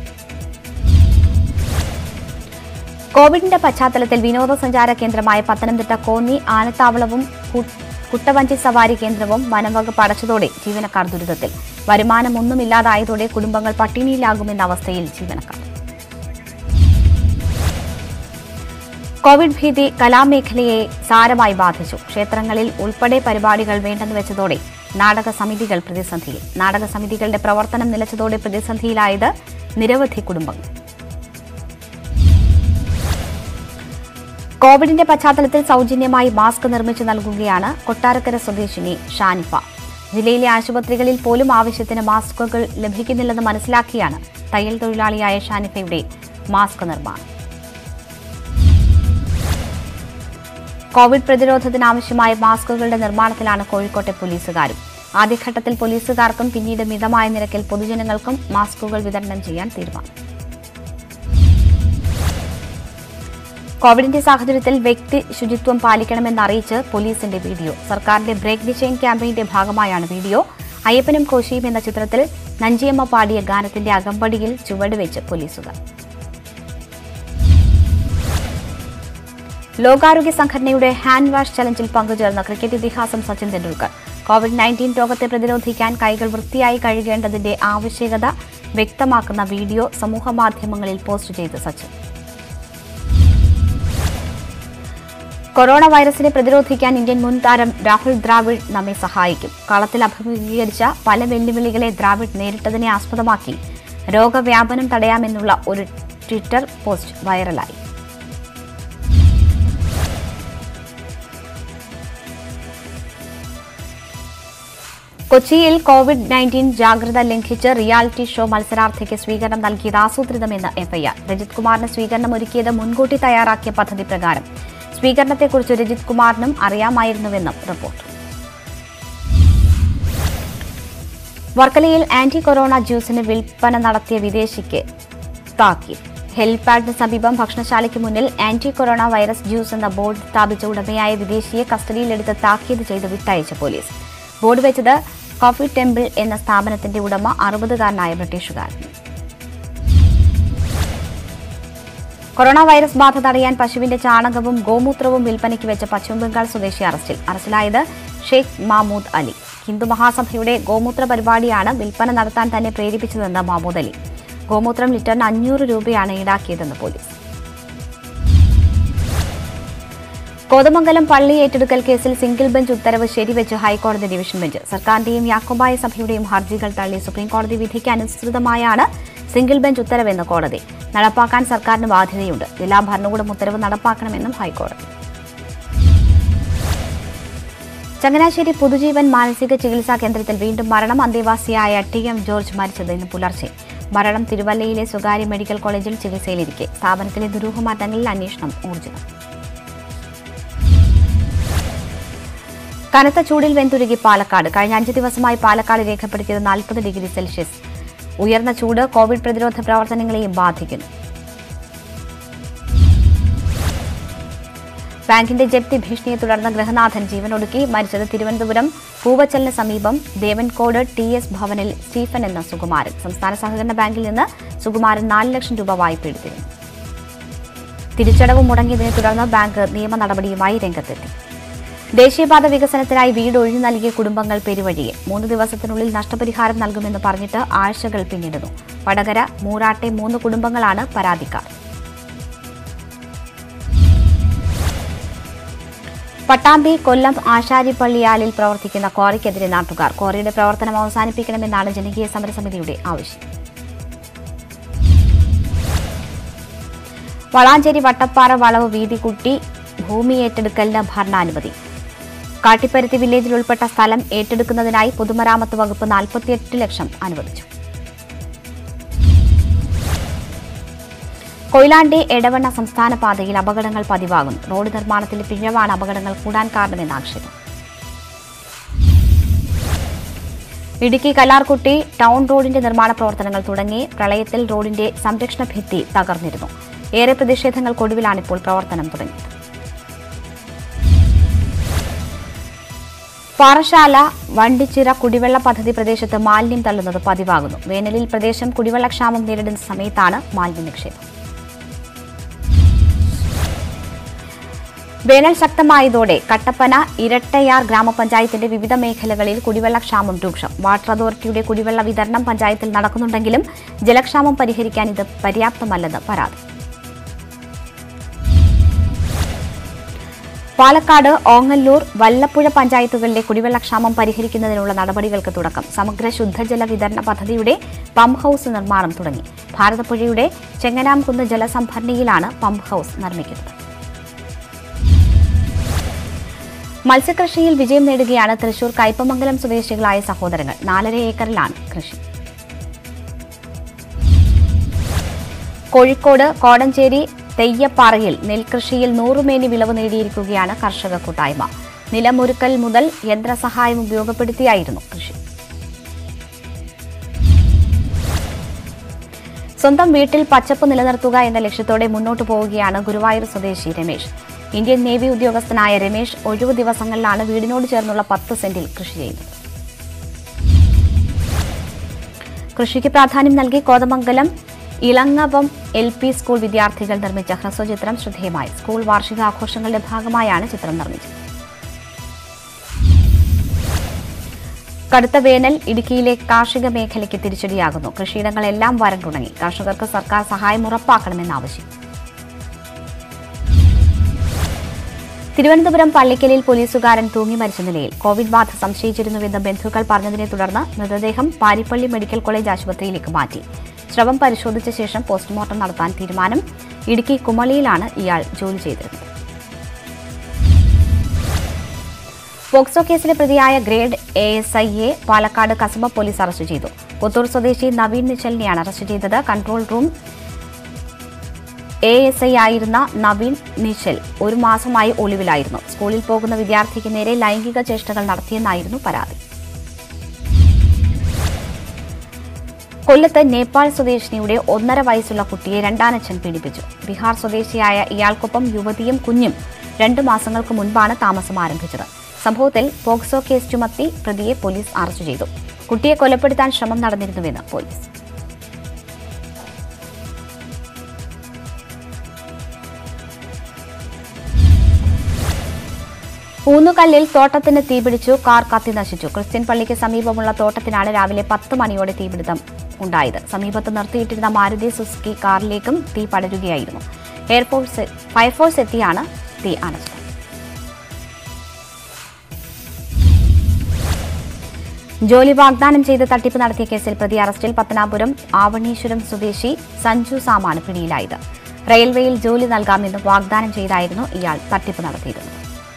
കോവിഡിന്റെ പശ്ചാത്തലത്തിൽ വിനോദസഞ്ചാര കേന്ദ്രമായ പത്തനംതിട്ട കോന്നി ആനത്താവളവും കു- കുട്ടവഞ്ചി സവാരി കേന്ദ്രവും വനംവകുപ്പ് അടച്ചതോടെ ജീവനക്കാർ ദുരിതത്തിൽ വരുമാനമൊന്നുമില്ലാതായതോടെ കുടുംബങ്ങൾ പട്ടിണിയിലാകുമെന്ന അവസ്ഥയിൽ ജീവനക്കാർ കോവിഡ് ഭീതി കലാമേഖലയെ സാരമായി ബാധിച്ചു ക്ഷേത്രങ്ങളിൽ ഉൾപ്പെടെ പരിപാടികൾ വേണ്ടെന്ന് വെച്ചതോടെ നാടക സമിതികൾ പ്രതിസന്ധിയിൽ നാടക സമിതികളുടെ പ്രവർത്തനം നിലച്ചതോടെ പ്രതിസന്ധിയിലായത് നിരവധി കുടുംബങ്ങൾ കോവിഡിന്റെ പശ്ചാത്തലത്തിൽ സൗജന്യമായി മാസ്ക് നിർമ്മിച്ചു നൽകുകയാണ് കൊട്ടാരക്കര സ്വദേശിനി ഷാനിഫ ജില്ലയിലെ ആശുപത്രികളിൽ പോലും ആവശ്യത്തിന് മാസ്കുകൾ ലഭിക്കുന്നില്ലെന്ന് മനസ്സിലാക്കിയാണ് തയ്യൽ തൊഴിലാളിയായ ഷാനിഫയുടെ മാസ്ക് നിർമ്മാണം കോവിഡ് പ്രതിരോധത്തിനാവശ്യമായ മാസ്കുകളുടെ നിർമ്മാണത്തിലാണ് കോഴിക്കോട്ടെ പോലീസുകാരും ആദ്യഘട്ടത്തിൽ പോലീസുകാർക്കും പിന്നീട് മിതമായ നിരക്കിൽ പൊതുജനങ്ങൾക്കും മാസ്കുകൾ വിതരണം ചെയ്യാൻ തീരുമാനം കോവിഡിന്റെ സാഹചര്യത്തിൽ വ്യക്തി ശുചിത്വം പാലിക്കണമെന്നറിയിച്ച് പോലീസിന്റെ വീഡിയോ സർക്കാരിന്റെ ബ്രേക്ക് ദി ചെയിൻ ക്യാമ്പയിന്റെ ഭാഗമായാണ് വീഡിയോ അയ്യപ്പനും കോശിയും എന്ന ചിത്രത്തിൽ നഞ്ചിയമ്മ പാടിയ ഗാനത്തിന്റെ അകമ്പടിയിൽ ചുവടുവെച്ച് പോലീസുകാർ ലോകാരോഗ്യ സംഘടനയുടെ ഹാൻഡ് വാഷ് ചലഞ്ചിൽ പങ്കുചേർന്ന ക്രിക്കറ്റ് ഇതിഹാസം സച്ചിൻ തെണ്ടുൽക്കർ കോവിഡ് നയൻറ്റീൻ രോഗത്തെ പ്രതിരോധിക്കാൻ കൈകൾ വൃത്തിയായി കഴുകേണ്ടതിന്റെ ആവശ്യകത വ്യക്തമാക്കുന്ന വീഡിയോ സമൂഹമാധ്യമങ്ങളിൽ പോസ്റ്റ് ചെയ്ത് സച്ചിൻ കൊറോണ വൈറസിനെ പ്രതിരോധിക്കാൻ ഇന്ത്യൻ മുൻ താരം രാഹുൽ ദ്രാവിഡ് നമ്മെ സഹായിക്കും കളത്തിൽ അഭിമുഖീകരിച്ച പല വെല്ലുവിളികളെ ദ്രാവിഡ് നേരിട്ടതിനെ ആസ്പദമാക്കി രോഗവ്യാപനം തടയാമെന്നുള്ള ഒരു ട്വിറ്റർ പോസ്റ്റ് വൈറലായി കൊച്ചിയിൽ കോവിഡ് നയൻറ്റീൻ ജാഗ്രത ലംഘിച്ച് റിയാലിറ്റി ഷോ മത്സരാർത്ഥിക്ക് സ്വീകരണം നൽകിയത് ആസൂത്രിതമെന്ന് എഫ്ഐആർ രജിത് കുമാറിന് സ്വീകരണം ഒരുക്കിയത് മുൻകൂട്ടി തയ്യാറാക്കിയ പദ്ധതി പ്രകാരം സ്വീകരണത്തെക്കുറിച്ച് രജിത് കുമാറിനും അറിയാമായിരുന്നുവെന്നും റിപ്പോർട്ട് വർക്കലയിൽ ആന്റി കൊറോണ ജ്യൂസിന് വിൽപ്പന നടത്തിയ വിദേശിക്ക് താക്കീത് ഹെലിപാഡിന് സമീപം ഭക്ഷണശാലയ്ക്ക് മുന്നിൽ ആന്റി കൊറോണ വൈറസ് ജ്യൂസ് എന്ന ബോർഡ് സ്ഥാപിച്ച ഉടമയായ വിദേശിയെ കസ്റ്റഡിയിലെടുത്ത് താക്കീത് ചെയ്ത് വിട്ടയച്ച പോലീസ് ബോർഡ് വെച്ചത് കോഫി ടെമ്പിൾ എന്ന സ്ഥാപനത്തിന്റെ ഉടമ അറുപതുകാരനായ ബ്രിട്ടീഷുകാരൻ കൊറോണ വൈറസ് ബാധ തടയാൻ പശുവിന്റെ ചാണകവും ഗോമൂത്രവും വിൽപ്പനയ്ക്ക് വെച്ച പശ്ചിമബംഗാൾ സ്വദേശി അറസ്റ്റിൽ അറസ്റ്റിലായത് ഷെയ്ഖ് മാമൂദ് അലി ഹിന്ദു മഹാസഭയുടെ ഗോമൂത്ര പരിപാടിയാണ് വിൽപ്പന നടത്താൻ തന്നെ പ്രേരിപ്പിച്ചതെന്ന് മാമൂദ് അലി ഗോമൂത്രം ലിറ്ററിന് അഞ്ഞൂറ് രൂപയാണ് ഈടാക്കിയതെന്ന് പോലീസ് കോതമംഗലം പള്ളി ഏറ്റെടുക്കൽ കേസിൽ സിംഗിൾ ബെഞ്ച് ഉത്തരവ് ശരിവെച്ച് ഹൈക്കോടതി ഡിവിഷൻ ബെഞ്ച് സർക്കാരിന്റെയും യാക്കോബായ സഭയുടെയും ഹർജികൾ തള്ളി സുപ്രീംകോടതി വിധിക്ക് അനുസൃതമായാണ് സിംഗിൾ ബെഞ്ച് ഉത്തരവെന്ന് കോടതി നടപ്പാക്കാൻ സർക്കാരിന് ബാധ്യതയുണ്ട് ജില്ലാ ഭരണകൂടം ഉത്തരവ് നടപ്പാക്കണമെന്നും ഹൈക്കോടതി ചങ്ങനാശ്ശേരി പുതുജീവൻ മാനസിക ചികിത്സാ കേന്ദ്രത്തിൽ വീണ്ടും മരണം അന്തേവാസിയായ ടി എം ജോർജ് മരിച്ചത് ഇന്ന് പുലർച്ചെ മരണം തിരുവല്ലയിലെ സ്വകാര്യ മെഡിക്കൽ കോളേജിൽ ചികിത്സയിലിരിക്കെ സ്ഥാപനത്തിലെ ദുരൂഹമരണങ്ങളിൽ അന്വേഷണം ഊർജിതം കനത്ത ചൂടിൽ വെന്തുരുകി പാലക്കാട് കഴിഞ്ഞ അഞ്ച് ദിവസമായി പാലക്കാട് രേഖപ്പെടുത്തിയത് നാൽപ്പത് ഡിഗ്രി സെൽഷ്യസ് ഉയർന്ന ചൂട് കോവിഡ് പ്രതിരോധ പ്രവർത്തനങ്ങളെയും ബാധിക്കുന്നു ബാങ്കിന്റെ ജപ്തി ഭീഷണിയെ തുടർന്ന് ഗൃഹനാഥൻ ജീവനൊടുക്കി മരിച്ചത് തിരുവനന്തപുരം പൂവച്ചലിന് സമീപം ദേവൻകോട് ടി എസ് ഭവനിൽ സ്റ്റീഫൻ എന്ന സുകുമാരൻ സംസ്ഥാന സഹകരണ ബാങ്കിൽ നിന്ന് സുകുമാരൻ നാല് ലക്ഷം രൂപ വായ്പ എടുത്തിരുന്നു തിരിച്ചടവ് മുടങ്ങിയതിനെ തുടർന്ന് ബാങ്ക് നിയമ നടപടിയുമായി രംഗത്തെത്തി ദേശീയപാത വികസനത്തിനായി വീട് ഒഴിഞ്ഞു നൽകിയ കുടുംബങ്ങൾ പെരുവഴിയിൽ മൂന്ന് ദിവസത്തിനുള്ളിൽ നഷ്ടപരിഹാരം നൽകുമെന്ന് പറഞ്ഞിട്ട് ആഴ്ചകൾ പിന്നിടുന്നു വടകര മൂരാട്ടെ മൂന്ന് കുടുംബങ്ങളാണ് പരാതിക്കാർ പട്ടാമ്പി കൊല്ലം ആശാരിപ്പള്ളിയാലിൽ പ്രവർത്തിക്കുന്ന ക്വാറിക്കെതിരെ നാട്ടുകാർ ക്വാറിയുടെ പ്രവർത്തനം അവസാനിപ്പിക്കണമെന്നാണ് ജനകീയ സമരസമിതിയുടെ ആവശ്യം വളാഞ്ചേരി വട്ടപ്പാറ വളവ് വീതി കൂട്ടി ഭൂമി ഏറ്റെടുക്കലിന് ഭരണാനുമതി കാട്ടിപ്പരുത്തി വില്ലേജിൽ ഉൾപ്പെട്ട സ്ഥലം ഏറ്റെടുക്കുന്നതിനായി പൊതുമരാമത്ത് വകുപ്പ് നാൽപ്പത്തിയെട്ട് ലക്ഷം അനുവദിച്ചു കൊയിലാണ്ടി എടവണ്ണ സംസ്ഥാന പാതയിൽ അപകടങ്ങൾ പതിവാകുന്നു റോഡ് നിർമ്മാണത്തിലെ പിഴവാണ് അപകടങ്ങൾ കൂടാൻ കാരണമെന്ന് ആക്ഷേപം ഇടുക്കി കല്ലാർകുട്ടി ടൗൺ റോഡിന്റെ നിർമ്മാണ പ്രവർത്തനങ്ങൾ തുടങ്ങി പ്രളയത്തിൽ റോഡിന്റെ സംരക്ഷണ ഭിത്തി തകർന്നിരുന്നു ഏറെ പ്രതിഷേധങ്ങൾക്കൊടുവിലാണിപ്പോൾ പ്രവർത്തനം തുടങ്ങിയത് പാറശാല വണ്ടിച്ചിറ കുടിവെള്ള പദ്ധതി പ്രദേശത്ത് മാലിന്യം തള്ളുന്നത് പതിവാകുന്നു വേനലിൽ പ്രദേശം കുടിവെള്ളക്ഷാമം നേരിടുന്ന സമയത്താണ് മാലിന്യ നിക്ഷേപം വേനൽ ശക്തമായതോടെ കട്ടപ്പന ഇരട്ടയാർ ഗ്രാമപഞ്ചായത്തിന്റെ വിവിധ മേഖലകളിൽ കുടിവെള്ളക്ഷാമം രൂക്ഷം വാട്ടർ അതോറിറ്റിയുടെ കുടിവെള്ള വിതരണം പഞ്ചായത്തിൽ നടക്കുന്നുണ്ടെങ്കിലും ജലക്ഷാമം പരിഹരിക്കാൻ ഇത് പര്യാപ്തമല്ലെന്ന് പരാതി പാലക്കാട് ഓങ്ങല്ലൂർ വല്ലപ്പുഴ പഞ്ചായത്തുകളിലെ കുടിവെള്ളക്ഷാമം പരിഹരിക്കുന്നതിനുള്ള നടപടികൾക്ക് തുടക്കം സമഗ്ര ശുദ്ധജല വിതരണ പദ്ധതിയുടെ പമ്പ് ഹൌസ് നിർമ്മാണം തുടങ്ങി ഭാരതപ്പുഴയുടെ ചെങ്ങനാംകുന്ന് ജലസംഭരണിയിലാണ് പമ്പ് ഹൌസ് നിർമ്മിക്കുന്നത് മത്സ്യകൃഷിയിൽ വിജയം നേടുകയാണ് തൃശൂർ കയ്പമംഗലം സ്വദേശികളായ സഹോദരങ്ങൾ നാലര ഏക്കറിലാണ് കൃഷി കോഴിക്കോട് കോടഞ്ചേരി തെയ്യപ്പാറയിൽ നെൽകൃഷിയിൽ നൂറുമേനി വിളവ് നേടിയിരിക്കുകയാണ് കർഷക കൂട്ടായ്മ നിലമൊരുക്കൽ മുതൽ യന്ത്രസഹായം ഉപയോഗപ്പെടുത്തിയായിരുന്നു കൃഷി സ്വന്തം വീട്ടിൽ പച്ചപ്പ് നിലനിർത്തുക എന്ന ലക്ഷ്യത്തോടെ മുന്നോട്ടു പോവുകയാണ് ഗുരുവായൂർ സ്വദേശി രമേശ് ഇന്ത്യൻ നേവി ഉദ്യോഗസ്ഥനായ രമേശ് ഒഴിവു ദിവസങ്ങളിലാണ് വീടിനോട് ചേർന്നുള്ള പത്ത് സെന്റിൽ കൃഷി ചെയ്യുന്നത് കൃഷിക്ക് പ്രാധാന്യം നൽകി Kothamangalam Ilangavam L P school വിദ്യാർത്ഥികൾ നിർമ്മിച്ച ഹ്രസ്വചിത്രം ശ്രദ്ധേയമായി സ്കൂൾ വാർഷികാഘോഷങ്ങളുടെ ഭാഗമായാണ് ചിത്രം നിർമ്മിച്ചത് കടുത്ത വേനൽ ഇടുക്കിയിലെ കാർഷിക മേഖലയ്ക്ക് തിരിച്ചടിയാകുന്നു കൃഷിയിടങ്ങളെല്ലാം വരണ്ടു തുടങ്ങി കർഷകർക്ക് സർക്കാർ സഹായം ഉറപ്പാക്കണമെന്ന് ആവശ്യം തിരുവനന്തപുരം പള്ളിക്കലിൽ പോലീസുകാരൻ തൂങ്ങി മരിച്ച നിലയിൽ കോവിഡ് ബാധ സംശയിച്ചിരുന്നുവെന്ന് ബന്ധുക്കൾ പറഞ്ഞതിനെ തുടർന്ന് മൃതദേഹം പാരിപ്പള്ളി മെഡിക്കൽ കോളേജ് ആശുപത്രിയിലേക്ക് മാറ്റി സ്രവം പരിശോധിച്ച ശേഷം പോസ്റ്റ്മോർട്ടം നടത്താൻ തീരുമാനം ഇടുക്കി കുമളിയിലാണ് ഇയാൾ ജോലി ചെയ്തിരുന്നത് പോക്സോ കേസിലെ പ്രതിയായ ഗ്രേഡ് എ എസ് ഐയെ പാലക്കാട് കസബ പോലീസ് അറസ്റ്റ് ചെയ്തു പുത്തൂർ സ്വദേശി നവീൻ നിച്ചലിനെയാണ് അറസ്റ്റ് ചെയ്തത് control room A S I ആയിരുന്ന നവീൻ നിച്ചൽ ഒരു മാസമായി ഒളിവിലായിരുന്നു സ്കൂളിൽ പോകുന്ന വിദ്യാർത്ഥിക്ക് നേരെ ലൈംഗിക ചേഷ്ടകൾ നടത്തിയെന്നായിരുന്നു പരാതി കൊല്ലത്ത് നേപ്പാൾ സ്വദേശിനിയുടെ ഒന്നര വയസ്സുള്ള കുട്ടിയെ രണ്ടാനച്ഛൻ പീഡിപ്പിച്ചു ബീഹാർ സ്വദേശിയായ ഇയാൾക്കൊപ്പം യുവതിയും കുഞ്ഞും രണ്ടു മാസങ്ങൾക്ക് മുൻപാണ് താമസം ആരംഭിച്ചത് സംഭവത്തിൽ പോക്സോ കേസ് ചുമത്തി പ്രതിയെ പോലീസ് അറസ്റ്റ് ചെയ്തു കുട്ടിയെ കൊലപ്പെടുത്താൻ ശ്രമം നടന്നിരുന്നുവെന്ന് പോലീസ് ഊന്നുകല്ലിൽ തോട്ടത്തിന് തീപിടിച്ചു കാർ കത്തി നശിച്ചു ക്രിസ്ത്യൻ പള്ളിക്ക് സമീപമുള്ള തോട്ടത്തിനാണ് രാവിലെ പത്ത് മണിയോടെ തീപിടുത്തം ഉണ്ടായത് സമീപത്ത് നിർത്തിയിട്ടിരുന്ന മാരുതി സുസുക്കി കാറിലേക്കും തീ പടരുകയായിരുന്നു എയർഫോഴ്സ് ഫയർഫോഴ്സ് എത്തിയാണ് തീ അണച്ചത് ജോലി വാഗ്ദാനം ചെയ്ത് തട്ടിപ്പ് നടത്തിയ കേസിൽ പ്രതി അറസ്റ്റിൽ പത്തനാപുരം ആവണീശ്വരം സ്വദേശി സഞ്ജു സാമാണ് പിടിയിലായത് റെയിൽവേയിൽ ജോലി നൽകാമെന്ന് വാഗ്ദാനം ചെയ്തായിരുന്നു ഇയാൾ തട്ടിപ്പ് നടത്തിയിരുന്നത്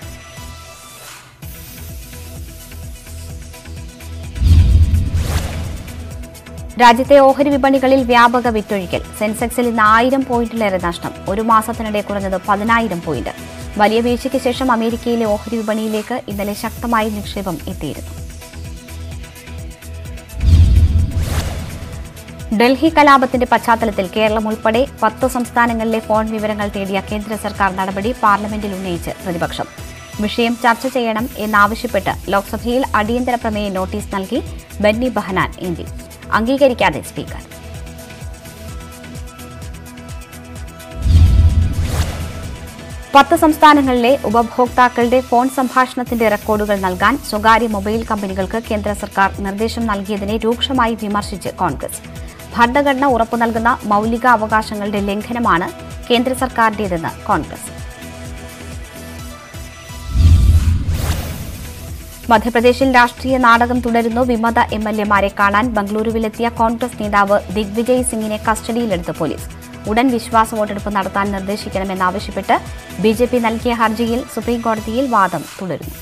രാജ്യത്തെ ഓഹരി വിപണികളിൽ വ്യാപക വിറ്റൊഴിക്കൽ സെൻസെക്സിൽ ഇന്ന് ആയിരം പോയിന്റിലേറെ നഷ്ടം ഒരു മാസത്തിനിടെ കുറഞ്ഞത് പതിനായിരം പോയിന്റ് വലിയ വീഴ്ചയ്ക്ക് ശേഷം അമേരിക്കയിലെ ഓഹരി വിപണിയിലേക്ക് ഇന്നലെ ശക്തമായി നിക്ഷേപം എത്തിയിരുന്നു ഡൽഹി കലാപത്തിന്റെ പശ്ചാത്തലത്തിൽ കേരളം ഉൾപ്പെടെ പത്ത് സംസ്ഥാനങ്ങളിലെ ഫോൺ വിവരങ്ങൾ തേടിയ കേന്ദ്ര സർക്കാർ നടപടി പാർലമെന്റിൽ ഉന്നയിച്ച് പ്രതിപക്ഷം വിഷയം ചർച്ച ചെയ്യണം എന്നാവശ്യപ്പെട്ട് ലോക്സഭയിൽ അടിയന്തര പ്രമേയ നോട്ടീസ് നൽകി ബെന്നി ബഹനാൻ എം പി അംഗീകരിക്കാതെ സ്പീക്കർ പത്ത് സംസ്ഥാനങ്ങളിലെ ഉപഭോക്താക്കളുടെ ഫോൺ സംഭാഷണത്തിന്റെ റെക്കോർഡുകൾ നൽകാൻ സ്വകാര്യ മൊബൈൽ കമ്പനികൾക്ക് കേന്ദ്ര സർക്കാർ നിർദ്ദേശം നൽകിയതിനെ രൂക്ഷമായി വിമർശിച്ച് കോൺഗ്രസ് ഭരണഘടന ഉറപ്പു നൽകുന്ന മൌലിക അവകാശങ്ങളുടെ ലംഘനമാണ് കേന്ദ്ര സർക്കാരിന്റേതെന്ന് കോൺഗ്രസ് മധ്യപ്രദേശിൽ രാഷ്ട്രീയ നാടകം തുടരുന്നു വിമത എം എൽ എമാരെ കാണാൻ ബംഗളൂരുവിലെത്തിയ കോൺഗ്രസ് നേതാവ് ദിഗ്വിജയ് സിംഗിനെ കസ്റ്റഡിയിലെടുത്ത് പോലീസ് ഉടൻ വിശ്വാസ വോട്ടെടുപ്പ് നടത്താൻ നിർദ്ദേശിക്കണമെന്നാവശ്യപ്പെട്ട് ബി ജെ പി നൽകിയ ഹർജിയിൽ സുപ്രീംകോടതിയിൽ വാദം തുടരുന്നു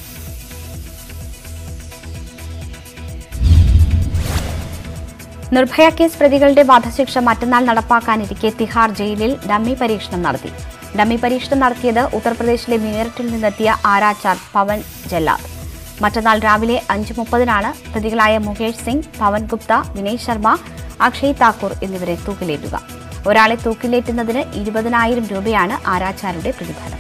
നിർഭയ കേസ് പ്രതികളുടെ വധശിക്ഷ മറ്റന്നാൾ നടപ്പാക്കാനിരിക്കെ തിഹാർ ജയിലിൽ ഡമ്മി പരീക്ഷണം നടത്തി ഡമ്മി പരീക്ഷണം നടത്തിയത് ഉത്തർപ്രദേശിലെ മീററ്റിൽ നിന്നെത്തിയ ആരാച്ചാർ പവൻ ജല്ലാദ് മറ്റന്നാൾ രാവിലെ അഞ്ച് മുപ്പതിനാണ് പ്രതികളായ മുകേഷ് സിംഗ് പവൻ ഗുപ്ത വിനയ് ശർമ്മ അക്ഷയ് താക്കൂർ എന്നിവരെ തൂക്കിലേറ്റുക ഒരാളെ തൂക്കിലേറ്റുന്നതിന് ഇരുപതിനായിരം രൂപയാണ് ആരാച്ചാരുടെ പ്രതിഫലം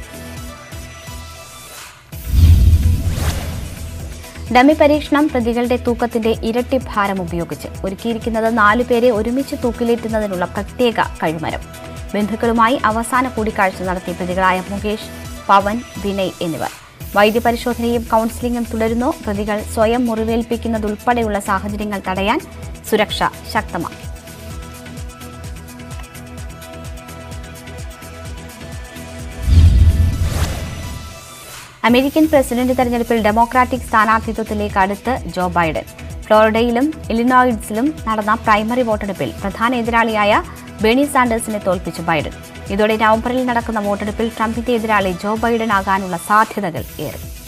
ഡമ്മി പരീക്ഷണം പ്രതികളുടെ തൂക്കത്തിന്റെ ഇരട്ടി ഭാരം ഉപയോഗിച്ച് ഒരുക്കിയിരിക്കുന്നത് നാലുപേരെ ഒരുമിച്ച് തൂക്കിലേറ്റുന്നതിനുള്ള പ്രത്യേക കഴിമരം ബന്ധുക്കളുമായി അവസാന കൂടിക്കാഴ്ച നടത്തിയ പ്രതികളായ മുകേഷ് പവൻ വിനയ് എന്നിവർ വൈദ്യപരിശോധനയും കൌൺസിലിംഗും തുടരുന്നു പ്രതികൾ സ്വയം മുറിവേൽപ്പിക്കുന്നതുൾപ്പെടെയുള്ള സാഹചര്യങ്ങൾ തടയാൻ സുരക്ഷ ശക്തമാക്കി അമേരിക്കൻ പ്രസിഡന്റ് തെരഞ്ഞെടുപ്പിൽ ഡെമോക്രാറ്റിക് സ്ഥാനാർത്ഥിത്വത്തിലേക്ക് അടുത്ത് ജോ ബൈഡൻ ഫ്ലോറിഡയിലും ഇലിനോയിഡ്സിലും നടന്ന പ്രൈമറി വോട്ടെടുപ്പിൽ പ്രധാന എതിരാളിയായ ബേണി സാൻഡേഴ്സിനെ തോൽപ്പിച്ചു ബൈഡൻ ഇതോടെ നവംബറിൽ നടക്കുന്ന വോട്ടെടുപ്പിൽ ട്രംപിന്റെ എതിരാളി ജോ ബൈഡൻ ആകാനുള്ള സാധ്യതകൾ ഏറി